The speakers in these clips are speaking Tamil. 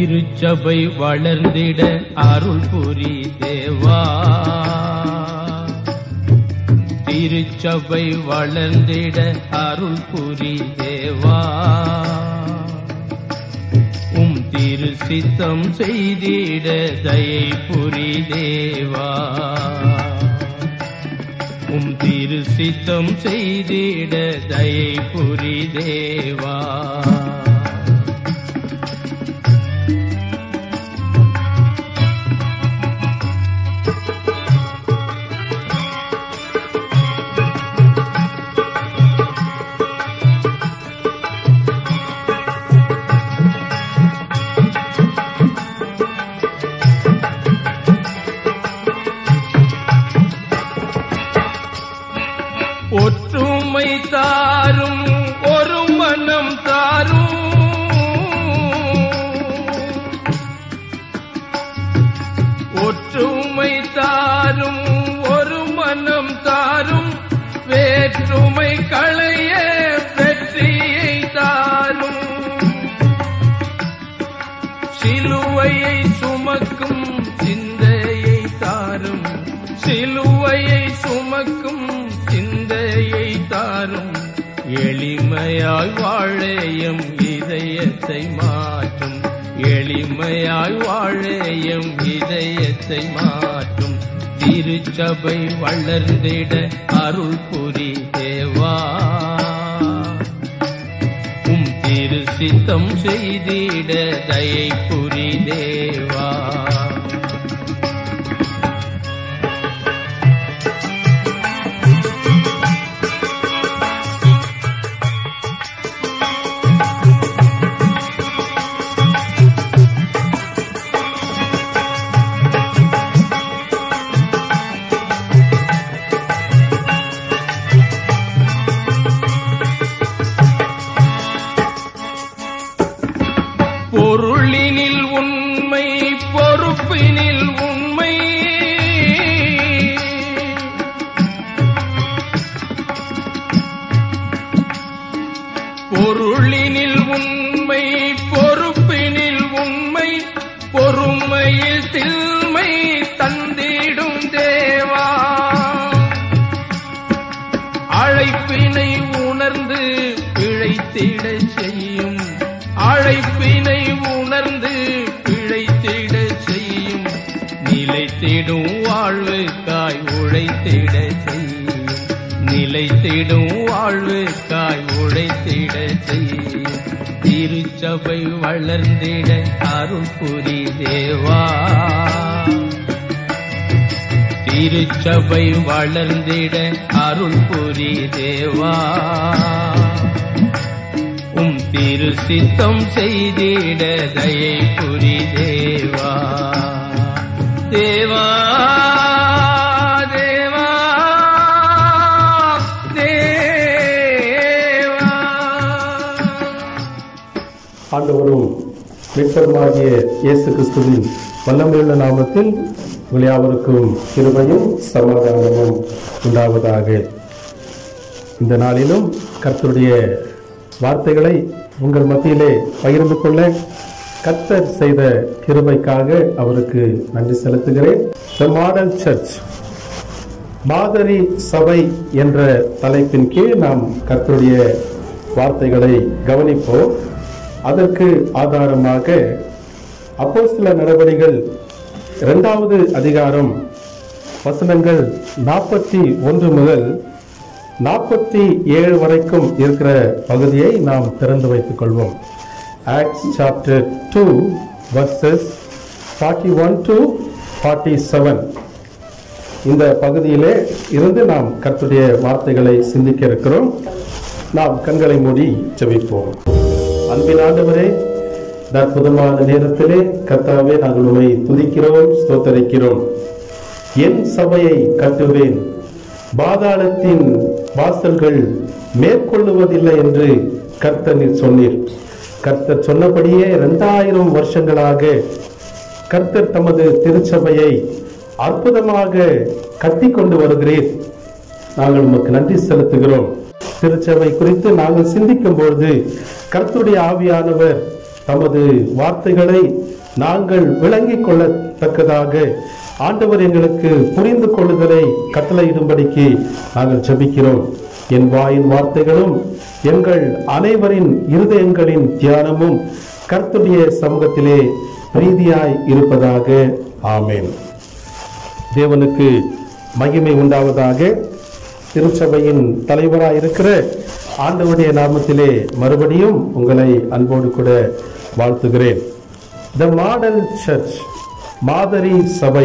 திருச்சபை வளர்ந்திட அருள் புரி தேவா திருச்சபை வளர்ந்திட அருள் புரி தேவா உம் திரு சித்தம் செய்திட தயை புரி தேவா உம் திரு சித்தம் செய்திட தயை புரி தேவா ஒற்றுமை தாரும் ஒரு மனம் தாரும் ஒற்றுமை தாரும் ஒரு மனம் தாரும் வேற்றுமை களைய வெற்றியை தாரும் சிலுவையை சுமக்கும் சிந்தையை தாரும் சிலுவையை சுமக்கும் சிந்தையை தாரும் எளிமையாய் வாழையும் இதயத்தை மாற்றும் எளிமையாய் வாழையும் இதயத்தை மாற்றும் திருச்சபை வளர்ந்திட அருள் புரி தேவா உம் திரு சித்தம் செய்திட தயை புரி தேவா பொருளினில் உண்மை பொறுப்பினில் உண்மை பொருளினில் உண்மை பொறுப்பினில் உண்மை பொறுமையில் தில்மை தந்திடும் தேவா அழைப்பினை உணர்ந்து பிழைத்திட செய்யும் அழைப்பினை உணர்ந்து பிழைத்திட செய்யும் நிலைத்திடும் வாழ்வுக்காய் உழைத்திட செய்யும் நிலைத்திடும் வாழ்வுக்காய் உழைத்திட செய்யும் திருச்சபை வளர்ந்திட அருள் புரி தேவா திருச்சபை வளர்ந்திட அருள் புரி தேவா உம் திரு சித்தம் செய்திட தயை புரி தேவா தேவா தேவா தேவா ஆண்டவரும் மீட்பருமாகிய இயேசு கிறிஸ்துவின் வல்லமையுள்ள நாமத்தில் உங்கள் யாவருக்கும் கிருபையும் சமாதானமும் உண்டாவதாக இந்த நாளிலும் கர்த்தருடைய வார்த்தைகளை உங்கள் மத்தியிலே பகிர்ந்து கொள்ள கர்த்தர் செய்த கிருபைக்காக அவருக்கு நன்றி செலுத்துகிறேன் த மாடல் சர்ச் மாதிரி சபை என்ற தலைப்பின் கீழ் நாம் கர்த்தருடைய வார்த்தைகளை கவனிப்போம் அதற்கு ஆதாரமாக அப்போஸ்தல நடவடிகள் இரண்டாவது அதிகாரம் வசனங்கள் நாற்பத்தி ஒன்று முதல் நாற்பத்தி ஏழு வரைக்கும் இருக்கிற பகுதியை நாம் திறந்து வைத்துக் கொள்வோம் Acts chapter two verses forty one to forty seven இந்த பகுதியிலே இருந்து நாம் கர்த்தருடைய வார்த்தைகளை சிந்திக்க இருக்கிறோம் நாம் கண்களை மூடி ஜெபிப்போம் அன்பின் ஆண்டவரே இந்த அற்புதமான நேரத்திலே கர்த்தாவே நாங்கள் உண்மை துதிக்கிறோம் ஸ்தோத்தரிக்கிறோம் என் சபையை கட்டுவேன் பாதாளத்தின் வாசல்கள் மேற்கொள்ளுவதில்லை என்று கர்த்தர் நீர் சொன்னீர் கர்த்தர் சொன்னபடியே இரண்டாயிரம் வருஷங்களாக கர்த்தர் தமது திருச்சபையை அற்புதமாக கட்டி கொண்டு வருகிறீர் நாங்கள் உமக்கு நன்றி செலுத்துகிறோம் திருச்சபை குறித்து நாங்கள் சிந்திக்கும் பொழுது கர்த்தருடைய ஆவியானவர் தமது வார்த்தைகளை நாங்கள் விளங்கிக் கொள்ளத்தக்கதாக ஆண்டவர் எங்களுக்கு புரிந்து கொள்ளுதலை கட்டளையிடும்படிக்கு நாங்கள் ஜெபிக்கிறோம் என் வாயின் வார்த்தைகளும் எங்கள் அனைவரின் இருதயங்களின் தியானமும் கர்த்தருடைய சமூகத்திலே பிரீதியாய் இருப்பதாக ஆமென் தேவனுக்கு மகிமை உண்டாவதாக திருச்சபையின் தலைவராய் இருக்கிற ஆண்டவருடைய நாமத்திலே மறுபடியும் உங்களை அன்போடு கூட வாழ்த்துகிறேன் த மாடல் சர்ச் மாதிரி சபை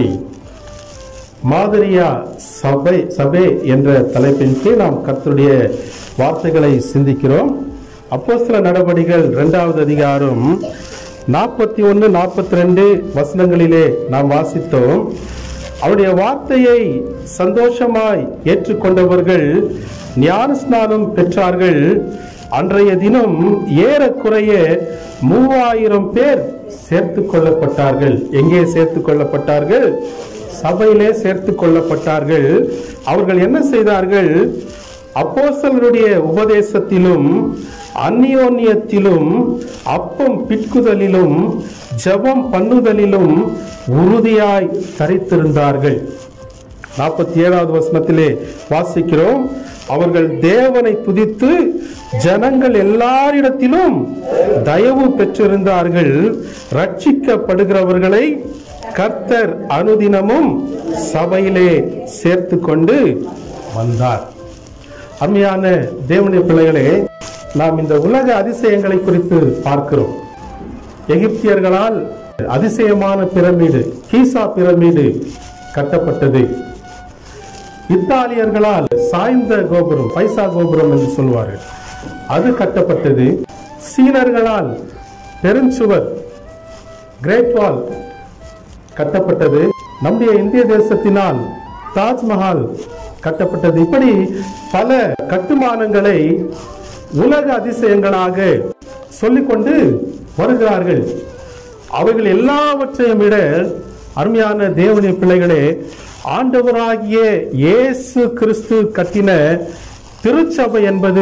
மாதிரியா சபை சபை என்ற தலைப்பின் கீழ் நாம் கர்த்தருடைய வார்த்தைகளை சிந்திக்கிறோம் அப்போஸ்தல நடவடிகள் இரண்டாவது அதிகாரம் நாற்பத்தி ஒன்று நாற்பத்தி ரெண்டு வசனங்களிலே நாம் வாசித்தோம் அவருடைய வார்த்தையை சந்தோஷமாய் ஏற்றுக்கொண்டவர்கள் ஞானஸ்நானம் பெற்றார்கள் அன்றைய தினம் ஏறக்குறைய மூவாயிரம் பேர் சேர்த்து கொள்ளப்பட்டார்கள் எங்கே சேர்த்து கொள்ளப்பட்டார்கள் சபையிலே சேர்த்து கொள்ளப்பட்டார்கள் அவர்கள் என்ன செய்தார்கள் அப்போஸ்தலருடைய உபதேசத்திலும் அந்நியோன்யத்திலும் அப்பம் பிட்குதலிலும் ஜெபம் பண்ணுதலிலும் உறுதியாய் தரித்திருந்தார்கள் நாற்பத்தி ஏழாவது வசனத்திலே வாசிக்கிறோம் அவர்கள் தேவனை துதித்து ஜனங்கள் எல்லாரிடத்திலும் தயவு பெற்றிருந்தார்கள் ரட்சிக்கப்படுகிறவர்களை கர்த்தர் அனுதினமும் சபையிலே சேர்த்து கொண்டு வந்தார் அருமையான தேவனுடைய பிள்ளைகளே நாம் இந்த உலக அதிசயங்களை குறித்து பார்க்கிறோம் எகிப்தியர்களால் அதிசயமான பிரமிடு கீசா பிரமிடு கட்டப்பட்டது இத்தாலியர்களால் சாய்ந்த கோபுரம் பைசா கோபுரம் என்று சொல்வார்கள் அது கட்டப்பட்டது சீனர்களால் பெருஞ்சுவர் கிரேட் வால் கட்டப்பட்டது நம்முடைய இந்திய தேசத்தினால் தாஜ்மஹால் கட்டப்பட்டது இப்படி பல கட்டுமானங்களை உலக அதிசயங்களாக சொல்லிக்கொண்டு வருகிறார்கள் அவைகள் எல்லாவற்றையும் விட அருமையான தேவனுடைய பிள்ளைகளே ஆண்டவராகிய இயேசு கிறிஸ்து கட்டின திருச்சபை என்பது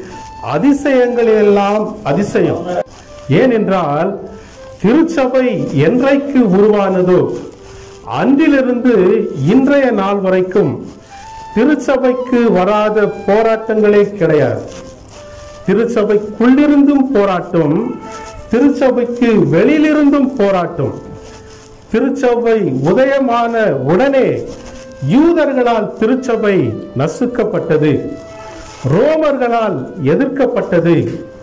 அதிசயங்களெல்லாம் அதிசயம் ஏனென்றால் திருச்சபை என்றைக்கு உருவானதோ அன்றிலிருந்து இன்றைய நாள் வரைக்கும் திருச்சபைக்கு வராத போராட்டங்களே கிடையாது திருச்சபைக்குள்ளிருந்தும் போராட்டம் திருச்சபைக்கு வெளியிலிருந்தும் போராட்டம் திருச்சபை உதயமான உடனே யூதர்களால் திருச்சபை நசுக்கப்பட்டது ரோமர்களால் எதிர்க்கப்பட்டது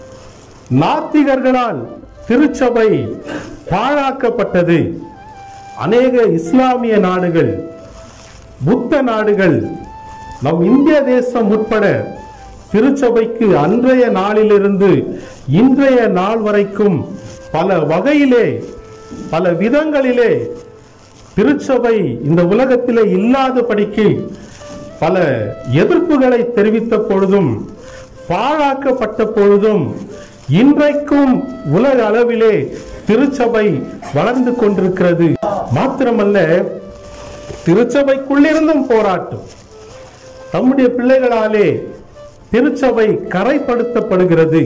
நாத்திகர்களால் திருச்சபை பாழாக்கப்பட்டது அநேக இஸ்லாமிய நாடுகள் புத்த நாடுகள் நம் இந்திய தேசம் உட்பட திருச்சபைக்கு அன்றைய நாளிலிருந்து இன்றைய நாள் வரைக்கும் பல வகையிலே பல விதங்களிலே திருச்சபை இந்த உலகத்திலே இல்லாதபடிக்கு பல எதிர்ப்புகளை தெரிவித்த பொழுதும் பாழாக்கப்பட்ட பொழுதும் இன்றைக்கும் உலக அளவிலே திருச்சபை வளர்ந்து கொண்டிருக்கிறது மாத்திரமல்ல திருச்சபைக்குள்ளிருந்தும் போராட்டம் தம்முடைய பிள்ளைகளாலே திருச்சபை கரைப்படுத்தப்படுகிறது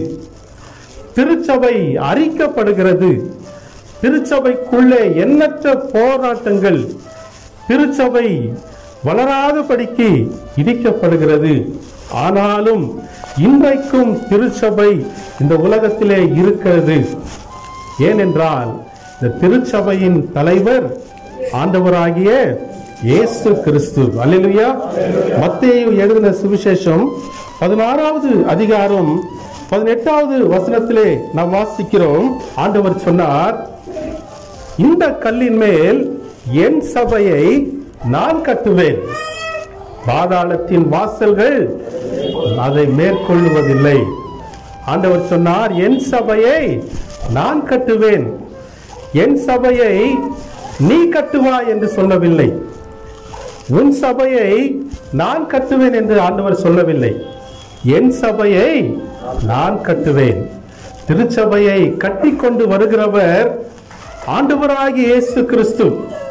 திருச்சபை அரிக்கப்படுகிறது திருச்சபைக்குள்ளே எண்ணற்ற போராட்டங்கள் திருச்சபை வளராதபடிக்கு இடிக்கப்படுகிறது ஆனாலும் இன்றைக்கும் திருச்சபை இந்த உலகத்திலே இருக்கிறது ஏனென்றால் இந்த திருச்சபையின் தலைவர் ஆண்டவராகிய இயேசு கிறிஸ்து அல்லேலூயா மத்தேயு எழுதின சுவிசேஷம் பதினாறாவது அதிகாரம் பதினெட்டாவது வசனத்திலே நாம் வாசிக்கிறோம் ஆண்டவர் சொன்னார் இந்த கல்லின் மேல் என் சபையை நான் கட்டுவேன் பாதாளத்தின் வாசல்கள் அதை மேற்கொள்வதில்லை ஆண்டவர் சொன்னார் என் சபையை நான் கட்டுவேன் என் சபையை நீ கட்டுவாய் என்று சொல்லவில்லை உன் சபையை நான் கட்டுவேன் என்று ஆண்டவர் சொல்லவில்லை என் சபையை நான் கட்டுவேன் திருச்சபையை கட்டிக்கொண்டு வருகிறவர் ஆண்டவராகிய இயேசு கிறிஸ்து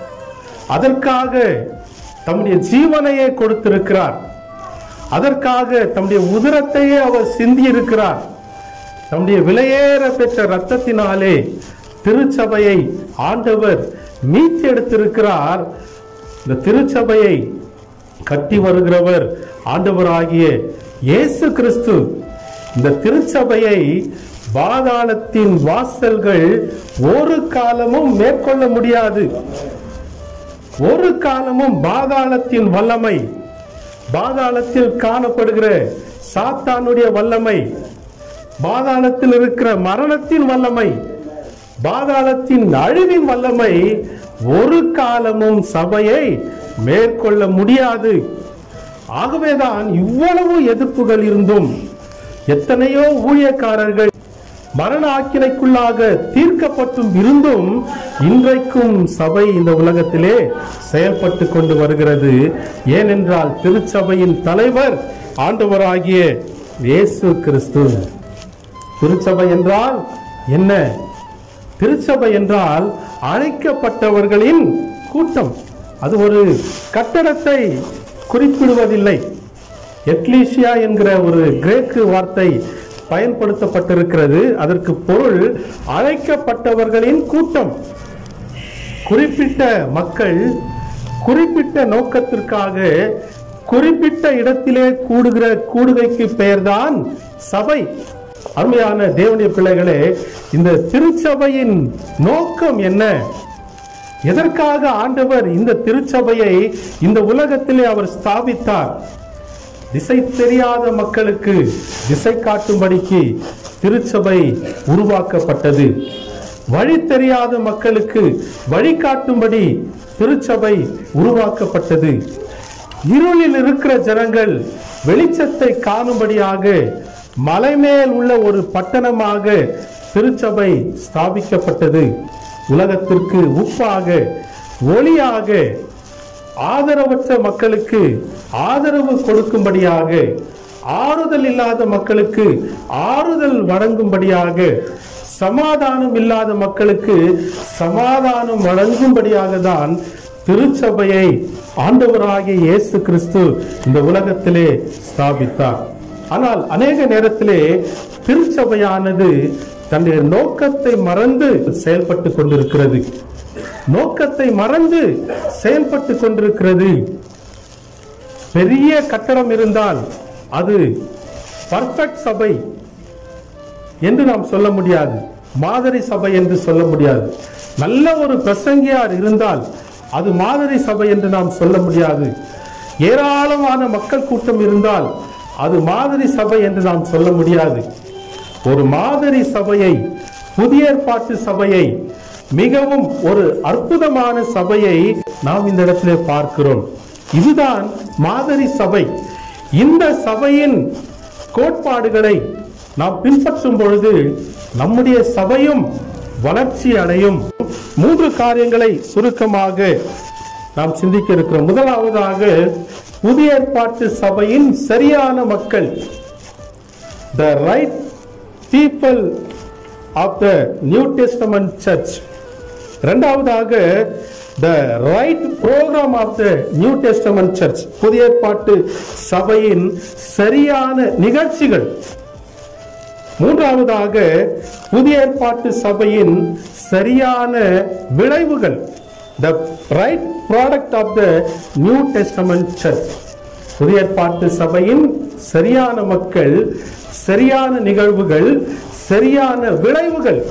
அதற்காக தம்முடைய ஜீவனையே கொடுத்திருக்கிறார் அதற்காக தம்முடைய உதிரத்தையே அவர் சிந்தி இருக்கிறார் தம்முடைய விலையேற பெற்ற ரத்தத்தினாலே திருச்சபையை ஆண்டவர் மீட்டெடுத்திருக்கிறார் இந்த திருச்சபையை கட்டி வருகிறவர் ஆண்டவராகிய இயேசு கிறிஸ்து இந்த திருச்சபையை பாதாளத்தின் வாசல்கள் ஒரு காலமும் மேற்கொள்ள முடியாது ஒரு காலமும் பாதாளத்தின் வல்லமை பாதாளத்தில் காணப்படுகிற சாத்தானுடைய வல்லமை பாதாளத்தில் இருக்கிற மரணத்தின் வல்லமை பாதாளத்தின் அழிவின் வல்லமை ஒரு காலமும் சபையை மேற்கொள்ள முடியாது ஆகவேதான் இவ்வளவு எதிர்ப்புகள் இருந்தும் எத்தனையோ ஊழியக்காரர்கள் மரண ஆக்கினைக்குள்ளாக தீர்க்கப்பட்டும் இருந்தும் இன்றைக்கும் சபை இந்த உலகத்திலே செயல்பட்டு கொண்டு வருகிறது ஏனென்றால் திருச்சபையின் தலைவர் ஆண்டவராகிய இயேசு கிறிஸ்து திருச்சபை என்றால் என்ன திருச்சபை என்றால் அழைக்கப்பட்டவர்களின் கூட்டம் அது ஒரு கட்டடத்தை குறிப்பிடுவதில்லை எக்லீசியா என்கிற ஒரு கிரேக்கு வார்த்தை பயன்படுத்தப்பட்டிருக்கிறது அதற்கு பொருள் அழைக்கப்பட்டவர்களின் கூட்டம் குறிப்பிட்ட மக்கள் குறிப்பிட்ட நோக்கத்திற்காக குறிப்பிட்ட இடத்திலே கூடுகிற கூடுகைக்கு பெயர்தான் சபை அருமையான தேவனுடைய பிள்ளைகளே இந்த திருச்சபையின் நோக்கம் என்ன எதற்காக ஆண்டவர் இந்த திருச்சபையை இந்த உலகத்திலே அவர் ஸ்தாபித்தார் திசை தெரியாத மக்களுக்கு திசை காட்டும்படிக்கு திருச்சபை உருவாக்கப்பட்டது வழி தெரியாத மக்களுக்கு வழிகாட்டும்படி திருச்சபை உருவாக்கப்பட்டது இருளில் இருக்கிற ஜனங்கள் வெளிச்சத்தை காணும்படியாக மலை மேல் உள்ள ஒரு பட்டணமாக திருச்சபை ஸ்தாபிக்கப்பட்டது உலகத்திற்கு உப்பாக ஒளியாக ஆதரவற்ற மக்களுக்கு ஆதரவு கொடுக்கும்படியாக ஆறுதல் இல்லாத மக்களுக்கு ஆறுதல் வழங்கும்படியாக சமாதானம் இல்லாத மக்களுக்கு சமாதானம் வழங்கும்படியாக தான் திருச்சபையை ஆண்டவராகிய இயேசு கிறிஸ்து இந்த உலகத்திலே ஸ்தாபித்தார் ஆனால் அநேக நேரத்திலே திருச்சபையானது தன்னுடைய நோக்கத்தை மறந்து செயல்பட்டு கொண்டிருக்கிறது நோக்கத்தை மறந்து செயல்பட்டு கொண்டிருக்கிறது பெரிய கட்டடம் இருந்தால் அது பர்ஃபெக்ட் சபை என்று நாம் சொல்ல முடியாது மாதிரி சபை என்று சொல்ல முடியாது நல்ல ஒரு பிரசங்கியார் இருந்தால் அது மாதிரி சபை என்று நாம் சொல்ல முடியாது ஏராளமான மக்கள் கூட்டம் இருந்தால் அது மாதிரி சபை என்று நாம் சொல்ல முடியாது ஒரு மாதிரி சபையை புதிய ஏற்பாட்டு சபையை மிகவும் ஒரு அற்புதமான சபையை நாம் இந்த இடத்திலே பார்க்கிறோம் இதுதான் மாதிரி சபை இந்த சபையின் கோட்பாடுகளை நாம் பின்பற்றும் பொழுது நம்முடைய சபையும் வளர்ச்சி அடையும் மூன்று காரியங்களை சுருக்கமாக நாம் சிந்திக்க இருக்கிறோம் முதலாவதாக புதிய ஏற்பாட்டு சபையின் சரியான மக்கள் the right people of the new testament church இரண்டாவதாக the right program of the new testament church புதிய ஏற்பாட்டு சபையின் சரியான நிகழ்ச்சிகள் மூன்றாவதாக புதிய ஏற்பாட்டு சபையின் சரியான விளைவுகள் the right product of the new testament church புதிய ஏற்பாட்டு சபையின் சரியான மக்கள் சரியான நிகழ்வுகள் சரியான விளைவுகள்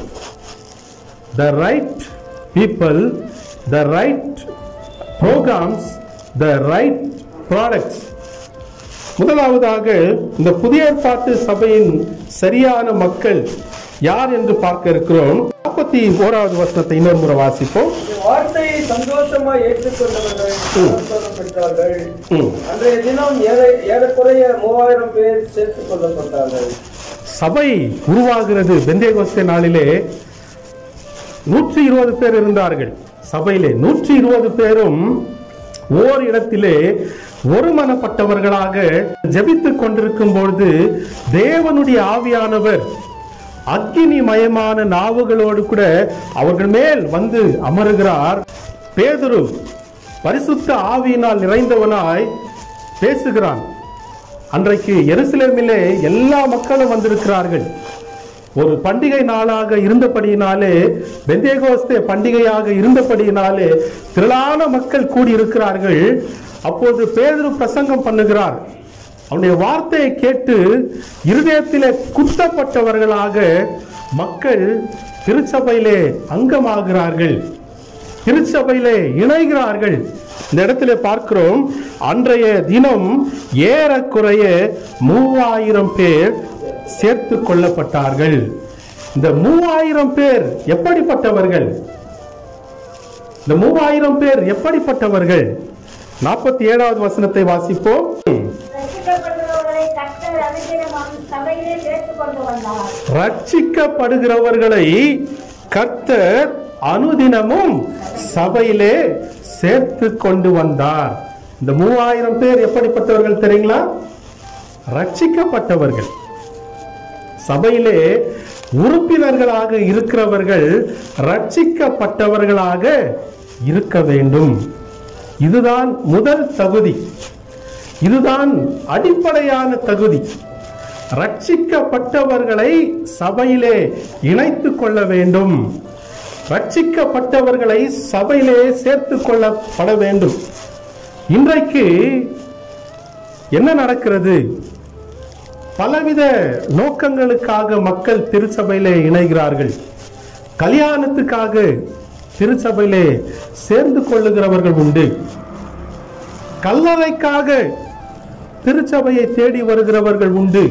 the right people the right programs the right products முதலாவதாக இந்த புதிய ஏற்பாட்டு சபையின் சரியான மக்கள் யார் என்று பார்க்க இருக்கிறோம் நாற்பத்தி ஓராவது வசனத்தை இன்னொரு முறை வாசிப்போம் வார்த்தையை சந்தோஷமாய் ஏற்றுக்கொண்டவர்கள் சந்தோஷம் பெற்றார்கள் ம். அன்றைய தினம் ஏற- ஏறக்குறைய மூவாயிரம் பேர் சேர்த்துக் கொள்ளப்பட்டார்கள் சபை உருவாகிறது பெந்தேகோஸ்தே நாளிலே நூற்றி இருபது பேர் இருந்தார்கள் சபையிலே நூற்றி இருபது பேரும் ஓர் இடத்திலே ஒருமனப்பட்டவர்களாக ஜெபித்துக் கொண்டிருக்கும் பொழுது தேவனுடைய ஆவியானவர் அக்கினி மயமான நாவுகளோடு கூட அவர்கள் மேல் வந்து அமருகிறார் பேதுரு பரிசுத்த ஆவியினால் நிறைந்தவனாய் பேசுகிறான் அன்றைக்கு எருசலேமிலே எல்லா மக்களும் வந்திருக்கிறார்கள் ஒரு பண்டிகை நாளாக இருந்தபடியினாலே பெந்தேகோஸ்தே பண்டிகையாக இருந்தபடியினாலே திரளான மக்கள் கூடி இருக்கிறார்கள் அப்போது பேதுரு பிரசங்கம் பண்ணுகிறார் அவனுடைய வார்த்தையை கேட்டு இருதயத்திலே குத்தப்பட்டவர்களாக மக்கள் திருச்சபையிலே அங்கமாகிறார்கள் திருச்சபையிலே இணைகிறார்கள் இந்த இடத்திலே பார்க்கிறோம் அன்றைய தினம் ஏறக்குறைய மூவாயிரம் பேர் சேர்த்து கொள்ளப்பட்டார்கள் இந்த மூவாயிரம் பேர் எப்படிப்பட்டவர்கள் இந்த மூவாயிரம் பேர் எப்படிப்பட்டவர்கள் நாற்பத்தி ஏழாவது வசனத்தை வாசிப்போம் ரட்சிக்கப்படுகிறவர்களை கர்த்தர் அனுதினமும் சபையிலே சேர்த்துக் கொண்டு வந்தார் ரட்சிக்கப்படுகிறவர்களை கர்த்தர் அனுதினமும் சபையிலே சேர்த்து கொண்டு வந்தார் இந்த மூவாயிரம் பேர் எப்படிப்பட்டவர்கள் தெரியுங்களா ரட்சிக்கப்பட்டவர்கள் சபையிலே உறுப்பினர்களாக இருக்கிறவர்கள் ரட்சிக்கப்பட்டவர்களாக இருக்க வேண்டும் இதுதான் முதல் தகுதி இதுதான் அடிப்படையான தகுதி ரட்சிக்கப்பட்டவர்களை சபையிலே இணைத்துக் கொள்ள வேண்டும் ரட்சிக்கப்பட்டவர்களை சபையிலே சேர்த்துக் கொள்ளப்பட வேண்டும் இன்றைக்கு என்ன நடக்கிறது பலவித நோக்கங்களுக்காக மக்கள் திருச்சபையிலே இணைகிறார்கள் கல்யாணத்துக்காக திருச்சபையிலே சேர்ந்து கொள்ளுகிறவர்கள் உண்டு கல்லறைக்காக திருச்சபையை தேடி வருகிறவர்கள் உண்டு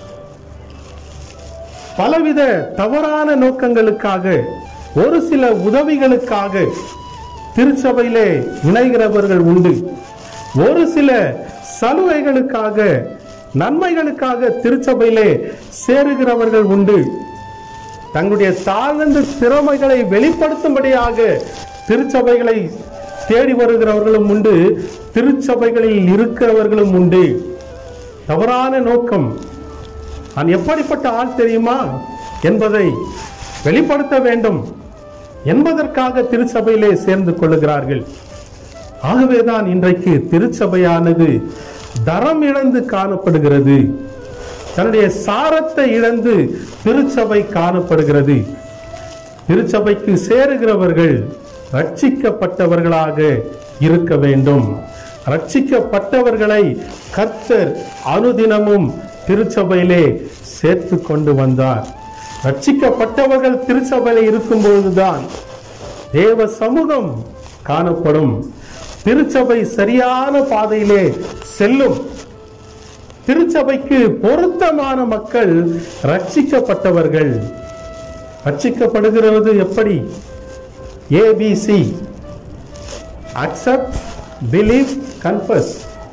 பலவித தவறான நோக்கங்களுக்காக ஒரு சில உதவிகளுக்காக திருச்சபையிலே இணைகிறவர்கள் உண்டு ஒரு சில சலுகைகளுக்காக நன்மைகளுக்காக திருச்சபையிலே சேருகிறவர்கள் உண்டு தங்களுடைய தாழ்ந்த திறமைகளை வெளிப்படுத்தும்படியாக திருச்சபைகளை தேடி வருகிறவர்களும் உண்டு திருச்சபைகளில் இருக்கிறவர்களும் உண்டு தவறான நோக்கம் நான் எப்படிப்பட்ட ஆள் தெரியுமா என்பதை வெளிப்படுத்த வேண்டும் என்பதற்காக திருச்சபையிலே சேர்ந்து கொள்ளுகிறார்கள் ஆகவேதான் இன்றைக்கு திருச்சபையானது தரம் இழந்து காணப்படுகிறது தன்னுடைய சாரத்தை இழந்து திருச்சபை காணப்படுகிறது திருச்சபைக்கு சேருகிறவர்கள் ரட்சிக்கப்பட்டவர்களாக இருக்க வேண்டும் ரட்சிக்கப்பட்டவர்களை கர்த்தர் அனுதினமும் திருச்சபையிலே சேர்த்து கொண்டு வந்தார் ரட்சிக்கப்பட்டவர்கள் திருச்சபையில இருக்கும் பொழுதுதான் தேவ சமூகம் காணப்படும் திருச்சபை சரியான பாதையிலே செல்லும் திருச்சபைக்கு பொருத்தமான மக்கள் ரட்சிக்கப்பட்டவர்கள் ரட்சிக்கப்படுகிறது எப்படி ஏபிசி அக்செப்ட் பிலீவ் கன்ஃபஸ்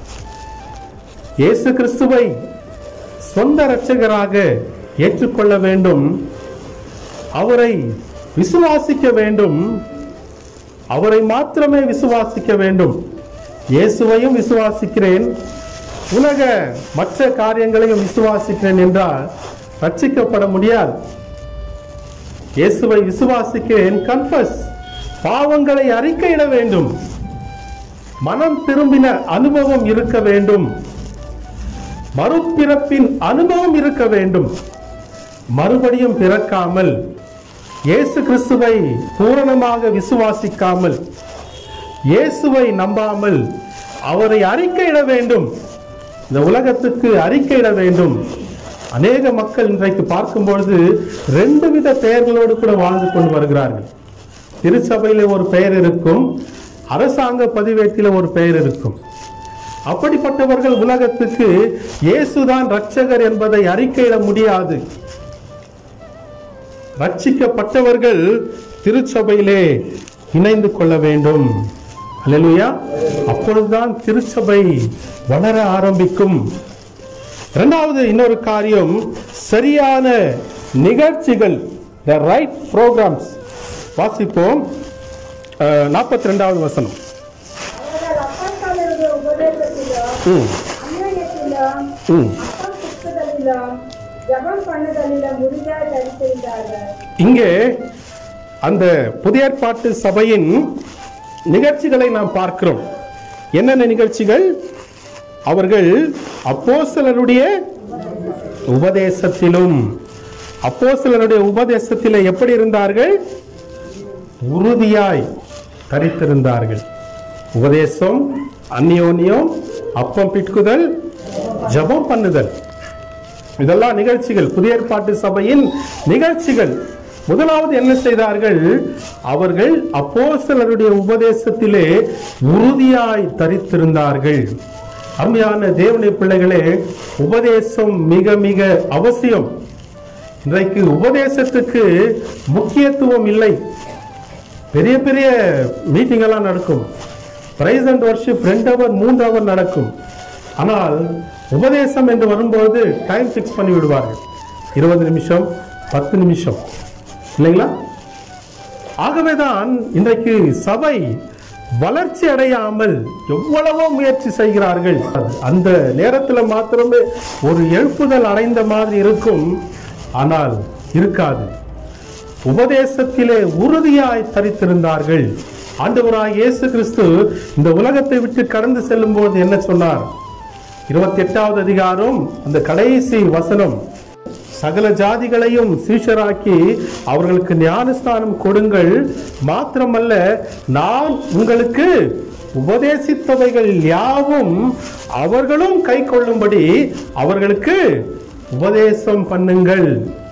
இயேசு கிறிஸ்துவை சொந்த இரட்சகராக ஏற்றுக்கொள்ள வேண்டும் அவரை விசுவாசிக்க வேண்டும் அவரை மாத்திரமே விசுவாசிக்க வேண்டும் இயேசுவையும் விசுவாசிக்கிறேன் உலக மற்ற காரியங்களையும் விசுவாசிக்கிறேன் என்றால் ரட்சிக்கப்பட முடியாது இயேசுவை விசுவாசிக்கிறேன் கன்ஃபஸ் பாவங்களை அறிக்கையிட வேண்டும் மனம் திரும்பின அனுபவம் இருக்க வேண்டும் மறுபிறப்பின் அனுபவம் இருக்க வேண்டும் மறுபடியும் பிறக்காமல் இயேசு கிறிஸ்துவை பூரணமாக விசுவாசிக்காமல் இயேசுவை நம்பாமல் அவரை அறிக்கையிட வேண்டும் இந்த உலகத்துக்கு அறிக்கையிட வேண்டும் அநேக மக்கள் இன்றைக்கு பார்க்கும் பொழுது ரெண்டு வித பெயர்களோடு கூட வாழ்ந்து கொண்டு வருகிறார்கள் திருச்சபையில ஒரு பெயர் இருக்கும் அரசாங்க பதிவேட்டில ஒரு பெயர் இருக்கும் அப்படிப்பட்டவர்கள் உலகத்துக்கு இயேசுதான் ரட்சகர் என்பதை அறிக்கையிட முடியாது ரட்சிக்கப்பட்டவர்கள் திருச்சபையிலே இணைந்து கொள்ள வேண்டும் அல்லேலூயா அப்பொழுதுதான் திருச்சபை வளர ஆரம்பிக்கும் இரண்டாவது இன்னொரு காரியம் சரியான நிகழ்ச்சிகள் த ரைட் ப்ரோக்ராம்ஸ் வாசிப்போம் நாற்பத்தி ரெண்டாவது வசனம் அவர்கள் அப்பங்களுடைய உபதேசத்திலும் ம் அந்நியத்திலும் ம் அப்பம் சுற்றுதலிலும் ஜபம் பண்ணுதலிலும் உறுதியாய் தரித்திருந்தார்கள் இங்கே அந்த புதிய ஏற்பாட்டு சபையின் நிகழ்ச்சிகளை நாம் பார்க்கிறோம் என்னென்ன நிகழ்ச்சிகள் அவர்கள் அப்போஸ்தலருடைய உபதேசத்திலும் அப்போஸ்தலருடைய உபதேசத்திலே எப்படி இருந்தார்கள் உறுதியாய் தரித்திருந்தார்கள் உபதேசம் அந்நியோன்யம் அப்பம் பிட்குதல் ஜெபம் பண்ணுதல் இதெல்லாம் நிகழ்ச்சிகள் புதிய ஏற்பாட்டு சபையின் நிகழ்ச்சிகள் முதலாவது என்ன செய்தார்கள் அவர்கள் அப்போஸ்தலருடைய உபதேசத்திலே உறுதியாய் தரித்திருந்தார்கள் அருமையான தேவனுடைய பிள்ளைகளே உபதேசம் மிக மிக அவசியம் இன்றைக்கு உபதேசத்துக்கு முக்கியத்துவம் இல்லை பெரிய பெரிய மீட்டிங் எல்லாம் நடக்கும் பிரைஸ் அண்ட் வர்ஷிப் ரெண்டு ஹவர் மூன்று ஹவர் நடக்கும் ஆனால் உபதேசம் என்று வரும்போது டைம் ஃபிக்ஸ் பண்ணி விடுவார்கள் இருபது நிமிஷம் பத்து நிமிஷம் இல்லைங்களா ஆகவேதான் இன்றைக்கு சபை வளர்ச்சி அடையாமல் எவ்வளவோ முயற்சி செய்கிறார்கள் அந்த நேரத்தில் மாத்திரமே ஒரு எழுப்புதல் அடைந்த மாதிரி இருக்கும் ஆனால் இருக்காது உபதேசத்திலே உறுதியாய் தரித்திருந்தார்கள் ஆண்டவராய் இயேசு கிறிஸ்து இந்த உலகத்தை விட்டு கடந்து செல்லும் போது என்ன சொன்னார் இருபத்தி எட்டாவது அதிகாரம் அந்த கடைசி வசனம் சகல ஜாதிகளையும் சீஷராக்கி அவர்களுக்கு ஞானஸ்தானம் கொடுங்கள் மாத்திரமல்ல நான் உங்களுக்கு உபதேசித்தவைகள் யாவும் அவர்களும் கை கொள்ளும்படி அவர்களுக்கு உபதேசம் பண்ணுங்கள்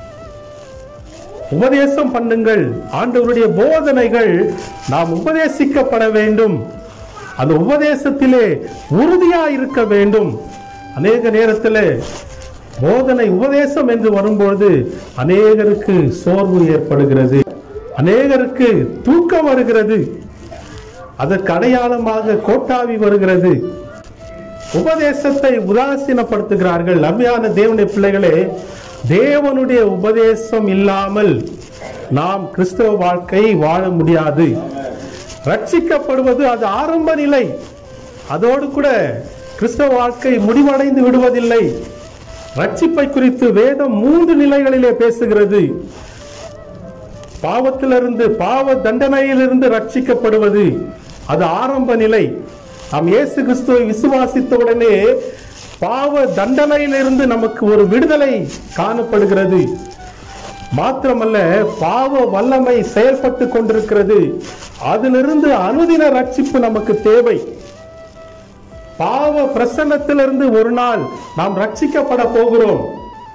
உபதேசம் பண்ணுங்கள் ஆண்டவருடைய போதனைகள் நாம் உபதேசிக்கப்பட வேண்டும் அந்த உபதேசத்திலே உறுதியா இருக்க வேண்டும் அநேக நேரத்தில் போதனை உபதேசம் என்று வரும்பொழுது அநேகருக்கு சோர்வு ஏற்படுகிறது அநேகருக்கு தூக்கம் வருகிறது அதற்கு அடையாளமாக கோட்டாவி வருகிறது உபதேசத்தை உதாசீனப்படுத்துகிறார்கள் அருமையான தேவனுடைய பிள்ளைகளே தேவனுடைய உபதேசம் இல்லாமல் நாம் கிறிஸ்தவ வாழ்க்கை வாழ முடியாது ரட்சிக்கப்படுவது அது ஆரம்ப நிலை அதோடு கூட கிறிஸ்தவ வாழ்க்கை முடிவடைந்து விடுவதில்லை ரட்சிப்பை குறித்து வேதம் மூன்று நிலைகளிலே பேசுகிறது பாவத்திலிருந்து பாவ தண்டனையிலிருந்து ரட்சிக்கப்படுவது அது ஆரம்ப நிலை நாம் இயேசு கிறிஸ்துவை விசுவாசித்த உடனே பாவ தண்டனையிலிருந்து நமக்கு ஒரு விடுதலை காணப்படுகிறது மாத்திரமல்ல பாவ வல்லமை செயல்பட்டு கொண்டிருக்கிறது அதிலிருந்து அனுதின ரட்சிப்பு நமக்கு தேவை பாவ பிரசன்னத்திலிருந்து ஒரு நாள் நாம் ரட்சிக்கப்பட போகிறோம்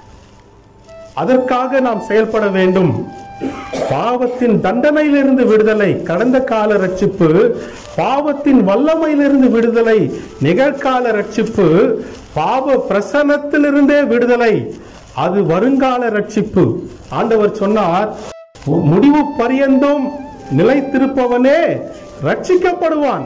அதற்காக நாம் செயல்பட வேண்டும் பாவத்தின் தண்டனையிலிருந்து விடுதலை கடந்த கால ரட்சிப்பு பாவத்தின் வல்லமையிலிருந்து விடுதலை நிகழ்கால ரட்சிப்பு பாவ பிரசன்னத்திலிருந்தே விடுதலை அது வருங்கால ரட்சிப்பு ஆண்டவர் சொன்னார் முடிவு பரியந்தம் நிலைத்திருப்பவனே ரட்சிக்கப்படுவான்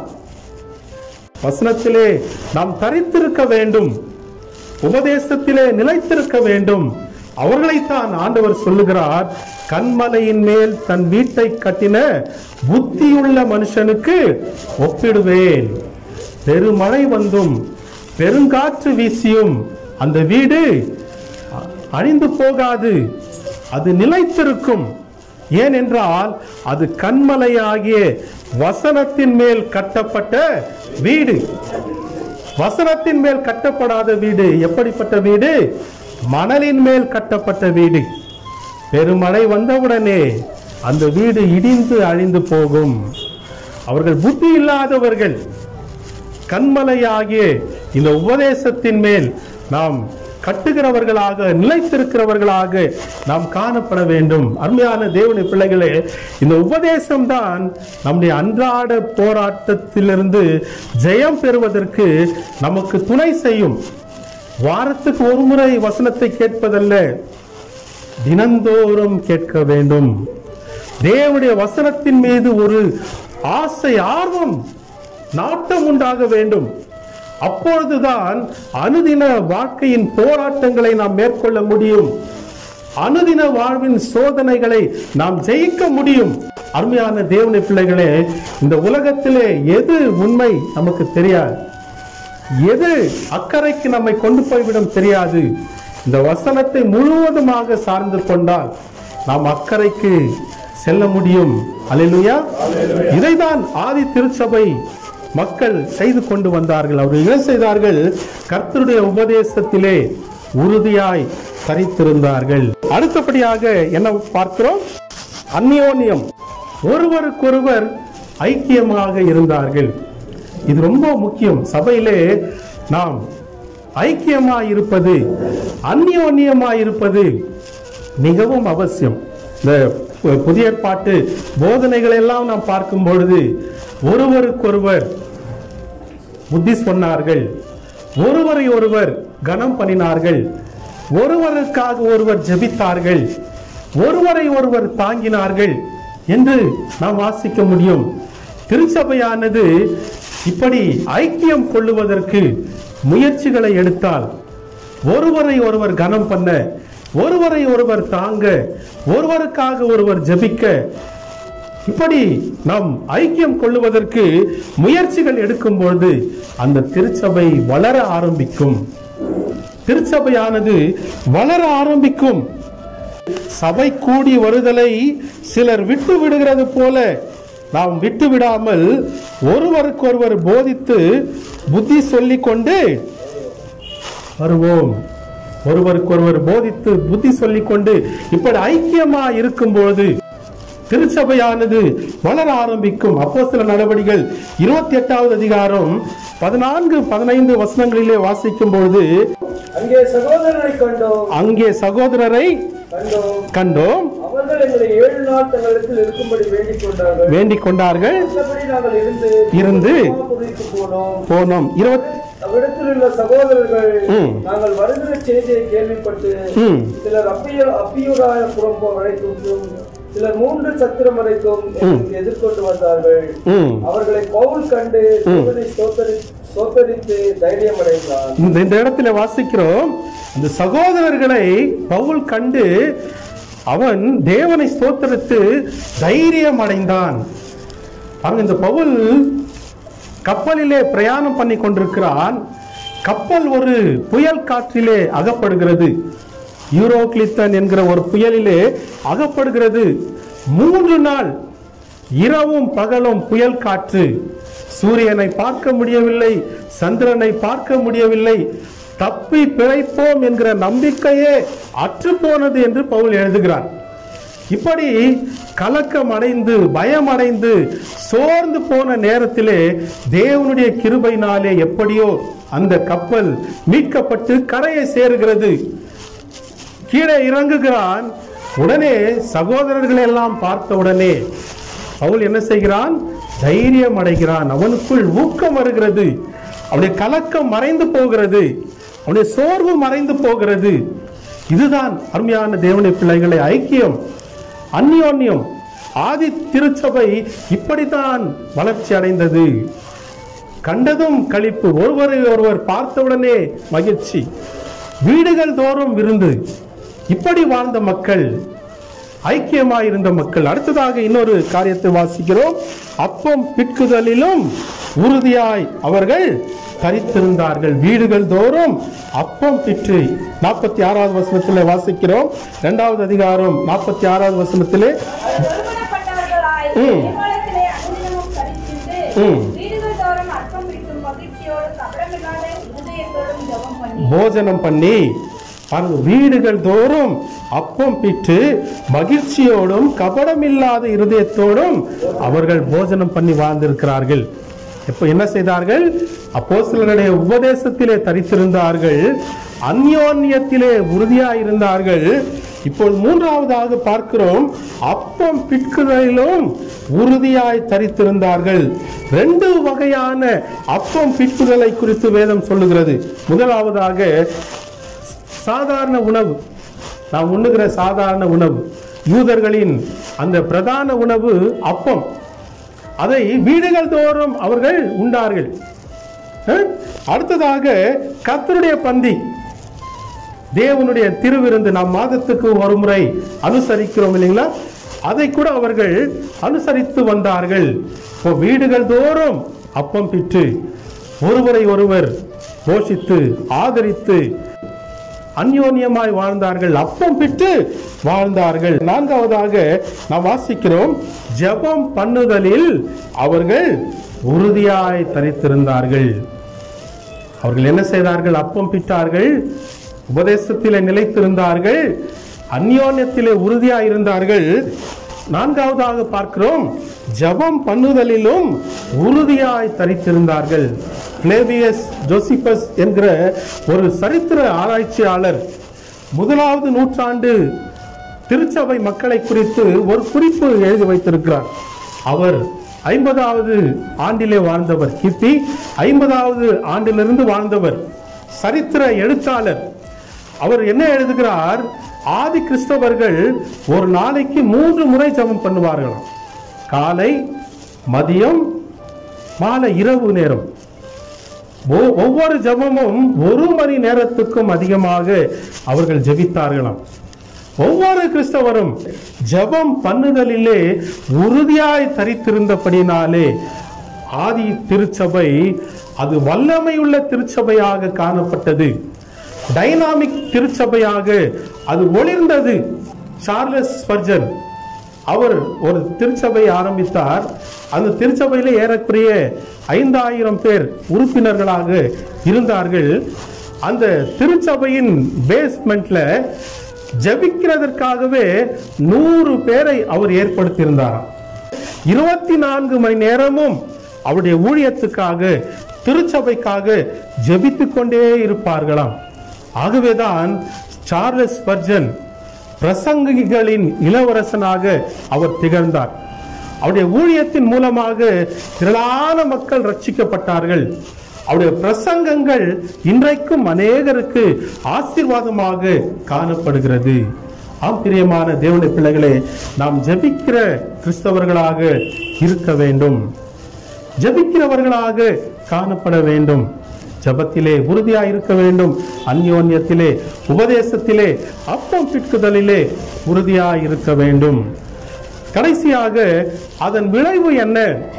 வசனத்திலே நாம் தரித்திருக்க வேண்டும் உபதேசத்திலே நிலைத்திருக்க வேண்டும் அவர்களைத்தான் ஆண்டவர் சொல்லுகிறார் கண்மலையின் மேல் தன் வீட்டை கட்டின புத்தியுள்ள மனுஷனுக்கு ஒப்பிடுவேன் பெருமழை வந்தும் பெருங்காற்று வீசியும் அந்த வீடு அ- அழிந்து போகாது அது நிலைத்திருக்கும் ஏனென்றால் அது கண்மலையாகிய வசனத்தின் மேல் கட்டப்பட்ட வீடு வசனத்தின் மேல் கட்டப்படாத வீடு எப்படிப்பட்ட வீடு மணலின் மேல் கட்டப்பட்ட வீடு பெருமழை வந்தவுடனே அந்த வீடு இடிந்து அழிந்து போகும் அவர்கள் புத்தி இல்லாதவர்கள் கண்மலையாகிய இந்த உபதேசத்தின் மேல் நாம் கட்டுகிறவர்களாக நிலைத்திருக்கிறவர்களாக நாம் காணப்பட வேண்டும் அருமையான தேவனுடைய பிள்ளைகளே இந்த உபதேசம் தான் நம்முடைய அன்றாட போராட்டத்திலிருந்து ஜெயம் பெறுவதற்கு நமக்கு துணை செய்யும் வாரத்துக்கு ஒரு முறை வசனத்தை கேட்பதல்ல தினந்தோறும் கேட்க வேண்டும் தேவனுடைய வசனத்தின் மீது ஒரு ஆசை ஆர்வம் நாட்டம் உண்டாக வேண்டும் அப்பொழுதுதான் அனுதின வாழ்க்கையின் போராட்டங்களை நாம் மேற்கொள்ள முடியும் அனுதின வாழ்வின் சோதனைகளை நாம் ஜெயிக்க முடியும் அருமையான தேவனுடைய பிள்ளைகளே இந்த உலகத்திலே எது உண்மை நமக்கு தெரியாது எது அக்கறைக்கு நம்மை கொண்டு போய்விடும் தெரியாது இந்த வசனத்தை முழுவதுமாக சார்ந்து கொண்டால் நாம் அக்கறைக்கு செல்ல முடியும் அல்லேலூயா இதைதான் ஆதி திருச்சபை மக்கள் செய்து கொண்டு வந்தார்கள் அவர்கள் என்ன செய்தார்கள் கர்த்தருடைய உபதேசத்திலே உறுதியாய் தரித்திருந்தார்கள் அடுத்தபடியாக என்ன பார்க்கிறோம் அந்யோன்யம் ஒருவருக்கொருவர் ஐக்கியமாக இருந்தார்கள் இது ரொம்ப முக்கியம் சபையிலே நாம் ஐக்கியமாய் இருப்பது அந்யோன்யமாய் இருப்பது மிகவும் அவசியம் இந்த பு- புதிய ஏற்பாட்டு போதனைகள் எல்லாம் நாம் பார்க்கும் பொழுது ஒருவருக்கொருவர் புத்தி சொன்னார்கள் ஒருவரை ஒருவர் கனம் பண்ணினார்கள் ஒருவருக்காக ஒருவர் ஜெபித்தார்கள் ஒருவரை ஒருவர் தாங்கினார்கள் என்று நாம் வாசிக்க முடியும் திருச்சபையானது இப்படி ஐக்கியம் கொள்ளுவதற்கு முயற்சிகளை எடுத்தால் ஒருவரை ஒருவர் கனம் பண்ண ஒருவரை ஒருவர் தாங்க ஒருவருக்காக ஒருவர் ஜெபிக்க இப்படி நாம் ஐக்கியம் கொள்ளுவதற்கு முயற்சிகள் எடுக்கும் பொழுது அந்த திருச்சபை வளர ஆரம்பிக்கும் திருச்சபையானது வளர ஆரம்பிக்கும் சபை கூடி வருதலை சிலர் விட்டு விடுகிறது போல நாம் விட்டு விடாமல் ஒருவருக்கொருவர் போதித்து புத்தி சொல்லிக் கொண்டு வருவோம் ஒருவருக்கொருவர் போதித்து புத்தி சொல்லிக் கொண்டு இப்படி ஐக்கியமா இருக்கும்போது திருச்சபையானது வளர ஆரம்பிக்கும் அப்போ சில நடவடிக்கைகள் இருபத்தி எட்டாவது அதிகாரம் பதினான்கு பதினைந்து வசனங்களிலே வாசிக்கும் பொழுது அங்கே சகோதரரை கண்டோம் அங்கே சகோதரரை கண்டோம் கண்டோம் அவர்கள் எங்களை ஏழு நாள் தங்களிடத்தில் இருக்கும்படி வேண்டிக் கொண்டார்கள் வேண்டிக் கொண்டார்கள் மற்றபடி நாங்கள் இருந்து இருந்து குறித்து போனோம் போனோம் இருபத்தி அவ்விடத்தில் உள்ள சகோதரர்கள் ம். நாங்கள் வருகிற செய்தியை கேள்விப்பட்டு ம். சிலர் அப்பியூர் அப்பியூராய புறம் வரைக்கும் சிலர் மூன்று சத்திரம் வரைக்கும் எங்களுக்கு எதிர்கொண்டு வந்தார்கள் ம். அவர்களை பவுல் கண்டு தேவனை ஸ்தோத்தரி ஸ்தோத்தரித்து தைரியம் அடைந்தார் இந்த இந்த இடத்துல வாசிக்கிறோம் இந்த சகோதரர்களை பவுல் கண்டு அவன் தேவனை ஸ்தோத்தரித்து தைரியம் அடைந்தான் பாருங்க இந்த பவுல் கப்பலிலே பிரயாணம் பண்ணி கொண்டிருக்கிறான் கப்பல் ஒரு புயல் காற்றிலே அகப்படுகிறது யூரோக்ளித்தன் என்கிற ஒரு புயலிலே அகப்படுகிறது மூன்று நாள் இரவும் பகலும் புயல் காற்று சூரியனை பார்க்க முடியவில்லை சந்திரனை பார்க்க முடியவில்லை தப்பி பிழைப்போம் என்கிற நம்பிக்கையே அற்று போனது என்று பவுல் எழுதுகிறான் இப்படி கலக்கம் அடைந்து பயம் அடைந்து சோர்ந்து போன நேரத்திலே தேவனுடைய கிருபையினாலே எப்படியோ அந்த கப்பல் மீட்கப்பட்டு கரையை சேருகிறது கீழே இறங்குகிறான் உடனே சகோதரர்கள் எல்லாம் பார்த்த உடனே பவுல் என்ன செய்கிறான் தைரியம் அடைகிறான் அவனுக்குள் ஊக்கம் வருகிறது அவனுடைய கலக்கம் மறைந்து போகிறது அவனுடைய சோர்வு மறைந்து போகிறது இதுதான் அருமையான தேவனுடைய பிள்ளைகளை ஐக்கியம் அந்யோன்யம் ஆதி திருச்சபை இப்படித்தான் வளர்ச்சி அடைந்தது கண்டதும் களிப்பு ஒருவரை ஒருவர் பார்த்தவுடனே மகிழ்ச்சி வீடுகள் தோறும் விருந்து இப்படி வாழ்ந்த மக்கள் ஐக்கியமாயிருந்த மக்கள் அடுத்ததாக இன்னொரு காரியத்தை வாசிக்கிறோம் அப்பம் பிட்குதலிலும் உறுதியாய் அவர்கள் தரித்திருந்தார்கள் வீடுகள் தோறும் அப்பம் பிற்று நாற்பத்தி ஆறாவது வசனத்திலே வாசிக்கிறோம் இரண்டாவது அதிகாரம் நாற்பத்தி ஆறாவது வசனத்திலே ஒருமனப்பட்டவர்களாய் ம். தேவாலயத்திலே அனுதினமும் தரிசித்து, ம். வீடுகள் தோறும் அற்பம் பிடிக்கும் மகிழ்ச்சியோடு கபடமில்லாத இருதயத்தோடும் ஜெபம் பண்ணி போஜனம் பண்ணி பாருங்க வீடுகள் தோறும் அப்பம் பிட்டு மகிழ்ச்சியோடும் கபடமில்லாத இருதயத்தோடும் அவர்கள் போஜனம் பண்ணி வாழ்ந்திருக்கிறார்கள் இப்போ என்ன செய்தார்கள் அப்போஸ்தலருடைய உபதேசத்திலே தரித்திருந்தார்கள் அந்யோன்யத்திலே உறுதியாயிருந்தார்கள் இப்போது மூன்றாவதாக பார்க்கிறோம் அப்பம் பிட்குதலிலும் உறுதியாய் தரித்திருந்தார்கள் ரெண்டு வகையான அப்பம் பிட்குதலை குறித்து வேதம் சொல்லுகிறது முதலாவதாக சாதாரண உணவு நாம் உண்ணுகிற சாதாரண உணவு யூதர்களின் அந்த பிரதான உணவு அப்பம் அதை வீடுகள் தோறும் அவர்கள் உண்டார்கள் அஹ்? அடுத்ததாக கர்த்தருடைய பந்தி தேவனுடைய திருவிருந்து நாம் மாதத்துக்கு ஒரு முறை அனுசரிக்கிறோம் இல்லைங்களா அதை கூட அவர்கள் அனுசரித்து வந்தார்கள் இப்போ வீடுகள் தோறும் அப்பம் பிற்று ஒருவரை ஒருவர் போஷித்து ஆதரித்து அந்யோன்யமாய் வாழ்ந்தார்கள் அப்பம் பிட்டு வாழ்ந்தார்கள் நான்காவதாக நாம் வாசிக்கிறோம் ஜெபம் பண்ணுதலில் அவர்கள் உறுதியாய் தரித்திருந்தார்கள் அவர்கள் என்ன செய்தார்கள் அப்பம் பிட்டார்கள் உபதேசத்திலே நிலைத்திருந்தார்கள் அந்யோன்யத்திலே உறுதியாய் இருந்தார்கள் நான்காவதாக பார்க்கிறோம் ஜெபம் பண்ணுதலிலும் உறுதியாய் தரித்திருந்தார்கள் பிளேவியஸ் ஜோசிபஸ் என்கிற ஒரு சரித்திர ஆராய்ச்சியாளர் முதலாவது நூற்றாண்டு திருச்சபை மக்களை குறித்து ஒரு குறிப்பு எழுதி வைத்திருக்கிறார் அவர் ஐம்பதாவது ஆண்டிலே வாழ்ந்தவர் கிபி ஐம்பதாவது ஆண்டிலிருந்து வாழ்ந்தவர் சரித்திர எழுத்தாளர் அவர் என்ன எழுதுகிறார் ஆதி கிறிஸ்தவர்கள் ஒரு நாளைக்கு மூன்று முறை ஜெபம் பண்ணுவார்களாம் காலை மதியம் மாலை இரவு நேரம் ஒ- ஒவ்வொரு ஜெபமும் ஒரு மணி நேரத்துக்கும் அதிகமாக அவர்கள் ஜெபித்தார்களாம் ஒவ்வொரு கிறிஸ்தவரும் ஜெபம் பண்ணுதலிலே உறுதியாய் தரித்திருந்தபடினாலே ஆதி திருச்சபை அது வல்லமையுள்ள திருச்சபையாக காணப்பட்டது டைனாமிக் திருச்சபையாக அது ஒளிர்ந்தது சார்லஸ் ஸ்பர்ஜன் அவர் ஒரு திருச்சபை ஆரம்பித்தார் அந்த திருச்சபையில ஏறக்குறைய ஐந்தாயிரம் பேர் உறுப்பினர்களாக இருந்தார்கள் அந்த திருச்சபையின் பேஸ்மெண்ட்ல ஜெபிக்கிறதற்காகவே நூறு பேரை அவர் ஏற்படுத்தியிருந்தாராம் இருபத்தி நான்கு மணி நேரமும் அவருடைய ஊழியத்துக்காக திருச்சபைக்காக ஜெபித்துக் கொண்டே இருப்பார்களாம் ஆகவேதான் சார்லஸ் ஸ்பர்ஜன் பிரசங்கிகளின் இளவரசனாக அவர் திகழ்ந்தார் அவருடைய ஊழியத்தின் மூலமாக திரளான மக்கள் ரட்சிக்கப்பட்டார்கள் அவருடைய பிரசங்கங்கள் இன்றைக்கும் அநேகருக்கு ஆசீர்வாதமாக காணப்படுகிறது ஆம் பிரியமான தேவனுடைய பிள்ளைகளே நாம் ஜெபிக்கிற கிறிஸ்தவர்களாக இருக்க வேண்டும் ஜெபிக்கிறவர்களாக காணப்பட வேண்டும் ஜெபத்திலே உறுதியாய் இருக்க வேண்டும் அந்யோன்யத்திலே உபதேசத்திலே அப்பம் பிட்குதலிலே உறுதியாய் இருக்க வேண்டும் கடைசியாக அதன் விளைவு என்ன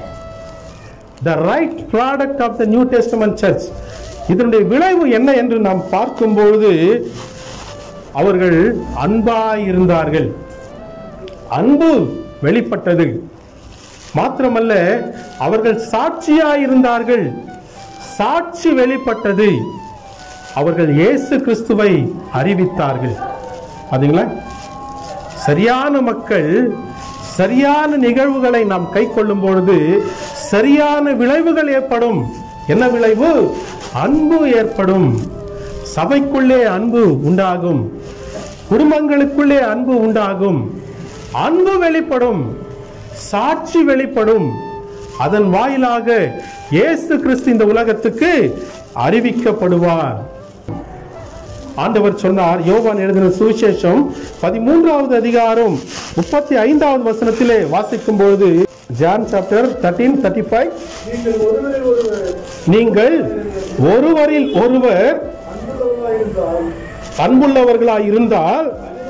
the right product of the new testament church இதனுடைய விளைவு என்ன என்று நாம் பார்க்கும்பொழுது அவர்கள் அன்பாய் இருந்தார்கள் அன்பு வெளிப்பட்டது மாத்திரமல்ல அவர்கள் சாட்சியாய் இருந்தார்கள் சாட்சி வெளிப்பட்டது அவர்கள் இயேசு கிறிஸ்துவை அறிவித்தார்கள் பாத்தீங்களா சரியான மக்கள் சரியான நிகழ்வுகளை நாம் கை கொள்ளும் பொழுது சரியான விளைவுகள் ஏற்படும் என்ன விளைவு அன்பு ஏற்படும் சபைக்குள்ளே அன்பு உண்டாகும் குடும்பங்களுக்குள்ளே அன்பு உண்டாகும் அன்பு வெளிப்படும் சாட்சி வெளிப்படும் அதன் வாயிலாக இயேசு கிறிஸ்து இந்த உலகத்துக்கு அறிவிக்கப்படுவார் ஆண்டவர் சொன்னார் யோவான் எழுதின சுவிசேஷம் பதிமூன்றாவது அதிகாரம் முப்பத்தி ஐந்தாவது வசனத்திலே வாசிக்கும் பொழுது John chapter thirteen thirty five நீங்கள் ஒருவரில் ஒருவர் நீங்கள் ஒருவரில் ஒருவர் அன்புள்ளவராயிருந்தால் அன்புள்ளவர்களாய் இருந்தால்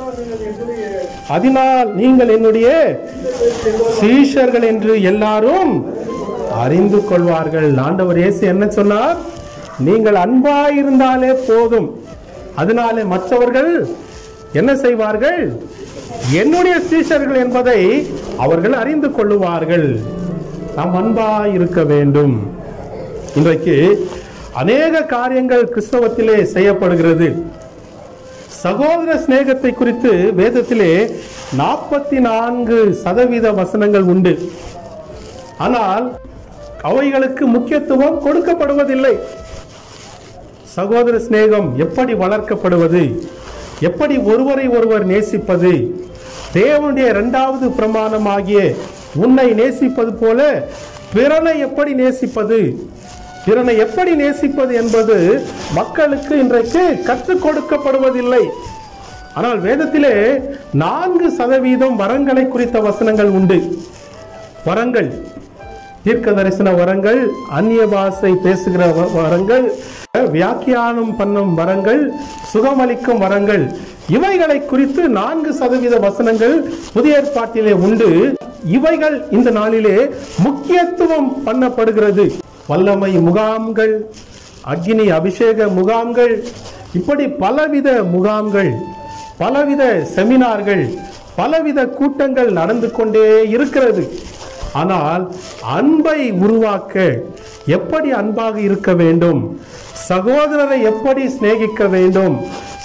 அதனால் நீங்கள் என்னுடைய அதனால் நீங்கள் என்னுடைய சீஷர்கள் என்று எல்லாரும் அறிந்து கொள்வார்கள் ஆண்டவர் இயேசு என்ன சொன்னார் நீங்கள் அன்பாயிருந்தாலே போதும் அதனாலே மற்றவர்கள் என்ன செய்வார்கள் என்னுடைய சீஷர்கள் என்பதை அவர்கள் அறிந்து கொள்ளுவார்கள் நாம் அன்பாய் இருக்க வேண்டும் இன்றைக்கு அநேக காரியங்கள் கிறிஸ்தவத்திலே செய்யப்படுகிறது சகோதர சிநேகத்தை குறித்து வேதத்திலே நாற்பத்தி நான்கு சதவீத வசனங்கள் உண்டு ஆனால் அவைகளுக்கு முக்கியத்துவம் கொடுக்கப்படுவதில்லை சகோதர சிநேகம் எப்படி வளர்க்கப்படுவது எப்படி ஒருவரை ஒருவர் நேசிப்பது தேவனுடைய இரண்டாவது பிரமாணமாகிய உன்னை நேசிப்பது போல பிறனை எப்படி நேசிப்பது பிறனை எப்படி நேசிப்பது என்பது மக்களுக்கு இன்றைக்கு கற்றுக் கொடுக்கப்படுவதில்லை ஆனால் வேதத்திலே நான்கு சதவீதம் வரங்களை குறித்த வசனங்கள் உண்டு வரங்கள் தீர்க்க தரிசன வரங்கள் அந்நிய பாஷை பேசுகிற வ- வரங்கள் வியாக்கியானம் பண்ணும் வரங்கள் சுகமளிக்கும் வரங்கள் இவைகளை குறித்து நான்கு சதவீத வசனங்கள் புதிய ஏற்பாட்டிலே உண்டு இவைகள் இந்த நாளிலே முக்கியத்துவம் பண்ணப்படுகிறது வல்லமை முகாம்கள் அக்னி அபிஷேக முகாம்கள் இப்படி பலவித முகாம்கள் பலவித செமினார்கள் பலவித கூட்டங்கள் நடந்து கொண்டே இருக்கிறது ஆனால் அன்பை உருவாக்க எப்படி அன்பாக இருக்க வேண்டும் சகோதரரை எப்படி சிநேகிக்க வேண்டும்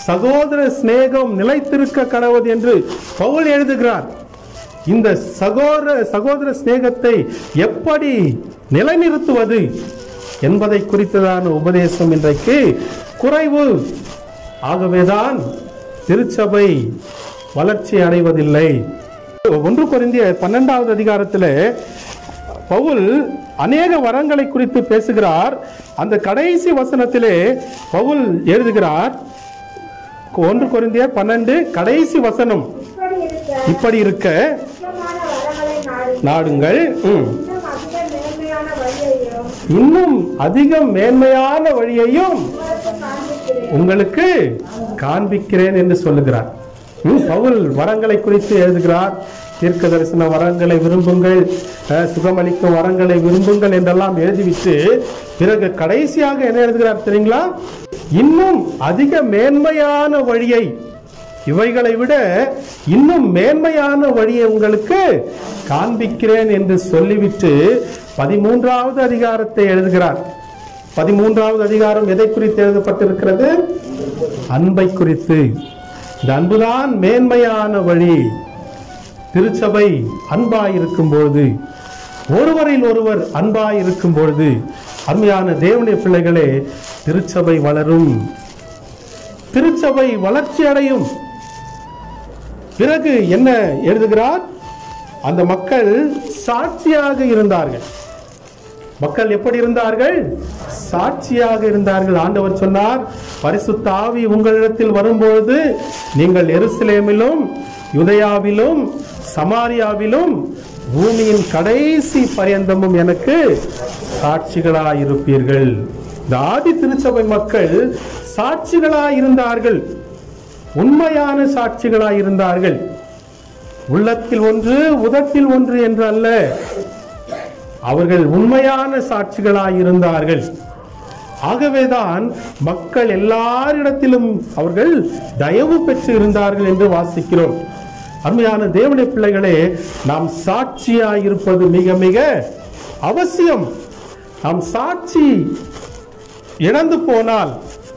சகோதர சிநேகம் நிலைத்திருக்க கடவுது என்று பவுல் எழுதுகிறார் இந்த சகோதர சகோதர சிநேகத்தை எப்படி நிலைநிறுத்துவது என்பதை குறித்ததான உபதேசம் இன்றைக்கு குறைவு ஆகவேதான் திருச்சபை வளர்ச்சி அடைவதில்லை ஒன்று குறைந்திய பன்னெண்டாவது அதிகாரத்தில் பவுல் அநேக வரங்களை குறித்து பேசுகிறார் அந்த கடைசி வசனத்திலே பவுல் எழுதுகிறார் ஒன்று குறைந்திய பன்னெண்டு கடைசி வசனம் இப்படி இருக்க இப்படி இருக்க முக்கியமான வரங்களை நாடி நாடுங்கள் ம். இன்னும் அதிக மேன்மையான வழியையும் இன்னும் அதிக மேன்மையான வழியையும் உங்களுக்கு காண்பிக்கிறேன் உங்களுக்கு காண்பிக்கிறேன் என்று சொல்லுகிறார் ம், பவுல் வரங்களை குறித்து எழுதுகிறார் தீர்க்க தரிசன வரங்களை விரும்புங்கள் அஹ், சுகமளிக்கும் வரங்களை விரும்புங்கள் என்றெல்லாம் எழுதிவிட்டு பிறகு கடைசியாக என்ன எழுதுகிறார் தெரியுங்களா இன்னும் அதிக மேன்மையான வழியை இவைகளை விட இன்னும் மேன்மையான வழியை உங்களுக்கு காண்பிக்கிறேன் என்று சொல்லிவிட்டு பதிமூன்றாவது அதிகாரத்தை எழுதுகிறார் பதிமூன்றாவது அதிகாரம் எதை குறித்து எழுதப்பட்டிருக்கிறது அன்பை குறித்து இந்த அன்புதான் மேன்மையான வழி திருச்சபை அன்பாய் இருக்கும் பொழுது ஒருவரில் ஒருவர் அன்பாய் இருக்கும் பொழுது அருமையான தேவனுடைய பிள்ளைகளே திருச்சபை வளரும் திருச்சபை வளர்ச்சி அடையும் பிறகு என்ன எழுதுகிறார் அந்த மக்கள் சாட்சியாக இருந்தார்கள் மக்கள் எப்படி இருந்தார்கள் சாட்சியாக இருந்தார்கள் ஆண்டவர் சொன்னார் பரிசுத்த ஆவி உங்களிடத்தில் வரும்பொழுது நீங்கள் எருசலேமிலும் யுதயாவிலும் சமாரியாவிலும் பூமியின் கடைசி பரியந்தமும் எனக்கு சாட்சிகளாயிருப்பீர்கள் இந்த ஆதி திருச்சபை மக்கள் சாட்சிகளாயிருந்தார்கள் உண்மையான சாட்சிகளாயிருந்தார்கள் உள்ளத்தில் ஒன்று உதட்டில் ஒன்று என்று அல்ல அவர்கள் உண்மையான சாட்சிகளாய் இருந்தார்கள் ஆகவேதான் மக்கள் எல்லாரிடத்திலும் அவர்கள் தயவு பெற்று இருந்தார்கள் என்று வாசிக்கிறோம் அருமையான தேவனுடைய பிள்ளைகளே நாம் சாட்சியாய் இருப்பது மிக மிக அவசியம் நாம் சாட்சி இழந்து போனால்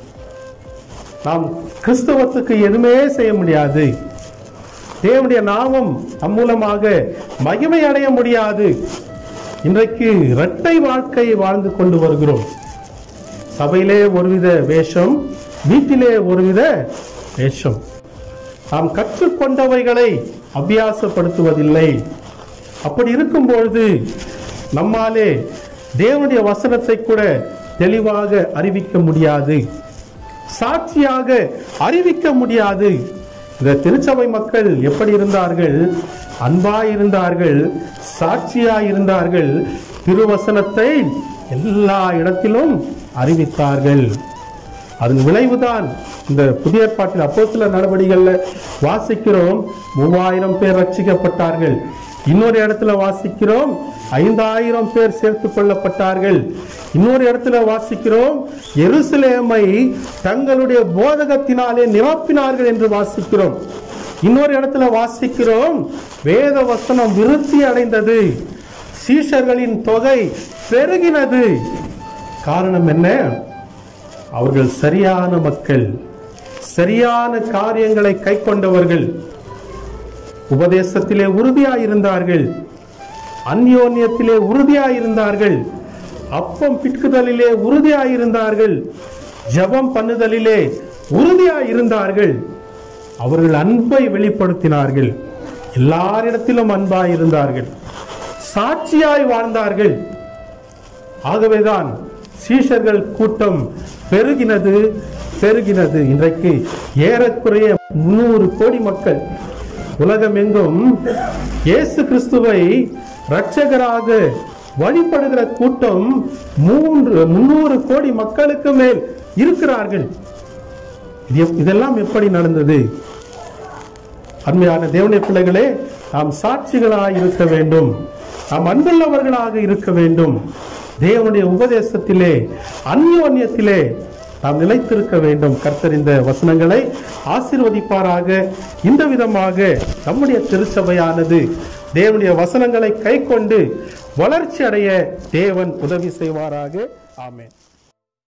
நாம் கிறிஸ்தவத்துக்கு எதுவுமே செய்ய முடியாது தேவனுடைய நாமம் நம் மூலமாக மகிமை அடைய முடியாது இன்றைக்கு இரட்டை வாழ்க்கையை வாழ்ந்து கொண்டு வருகிறோம் சபையிலே ஒருவித வேஷம் வீட்டிலே ஒருவித வேஷம் நாம் கற்றுக்கொண்டவைகளை அபியாசப்படுத்துவதில்லை அப்படி இருக்கும் பொழுது நம்மாலே தேவனுடைய வசனத்தை கூட தெளிவாக அறிவிக்க முடியாது சாட்சியாக அறிவிக்க முடியாது இந்த திருச்சபை மக்கள் எப்படி இருந்தார்கள் அன்பாய் இருந்தார்கள் சாட்சியாய் இருந்தார்கள் திருவசனத்தை எல்லா இடத்திலும் அறிவித்தார்கள் அதன் விளைவுதான் இந்த புதிய ஏற்பாட்டில் அப்போ சில நடவடிக்கைகள்ல வாசிக்கிறோம் மூவாயிரம் பேர் ரட்சிக்கப்பட்டார்கள் இன்னொரு இடத்துல வாசிக்கிறோம் ஐந்தாயிரம் பேர் சேர்த்துக் கொள்ளப்பட்டார்கள் இன்னொரு இடத்துல வாசிக்கிறோம் எருசலேமை தங்களுடைய போதகத்தினாலே நிரப்பினார்கள் என்று வாசிக்கிறோம் இன்னொரு இடத்துல வாசிக்கிறோம் வேத வசனம் விருத்தி அடைந்தது சீஷர்களின் தொகை பெருகினது காரணம் என்ன அவர்கள் சரியான மக்கள் சரியான காரியங்களை கை கொண்டவர்கள் உபதேசத்திலே உறுதியாயிருந்தார்கள் அந்யோன்யத்திலே உறுதியாயிருந்தார்கள் அப்பம் பிட்குதலிலே உறுதியாயிருந்தார்கள் ஜெபம் பண்ணுதலிலே உறுதியாயிருந்தார்கள் அவர்கள் அன்பை வெளிப்படுத்தினார்கள் எல்லாரிடத்திலும் அன்பாய் இருந்தார்கள் சாட்சியாய் வாழ்ந்தார்கள் ஆகவேதான் சீஷர்கள் கூட்டம் பெருகினது பெருகினது இன்றைக்கு ஏறக்குறைய முன்னூறு கோடி மக்கள் உலகமெங்கும் இயேசு கிறிஸ்துவை இரட்சகராக வழிபடுகிற கூட்டம் மூன்று முன்னூறு கோடி மக்களுக்கு மேல் இருக்கிறார்கள் இது எப்- இதெல்லாம் எப்படி நடந்தது அருமையான தேவனுடைய பிள்ளைகளே நாம் சாட்சிகளாய் இருக்க வேண்டும் நாம் அன்புள்ளவர்களாக இருக்க வேண்டும் தேவனுடைய உபதேசத்திலே அந்யோன்யத்திலே நாம் நிலைத்திருக்க வேண்டும் கர்த்தர் இந்த வசனங்களை ஆசீர்வதிப்பாராக இந்த விதமாக நம்முடைய திருச்சபையானது தேவனுடைய வசனங்களை கைக்கொண்டு வளர்ச்சி அடைய தேவன் உதவி செய்வாராக ஆமென்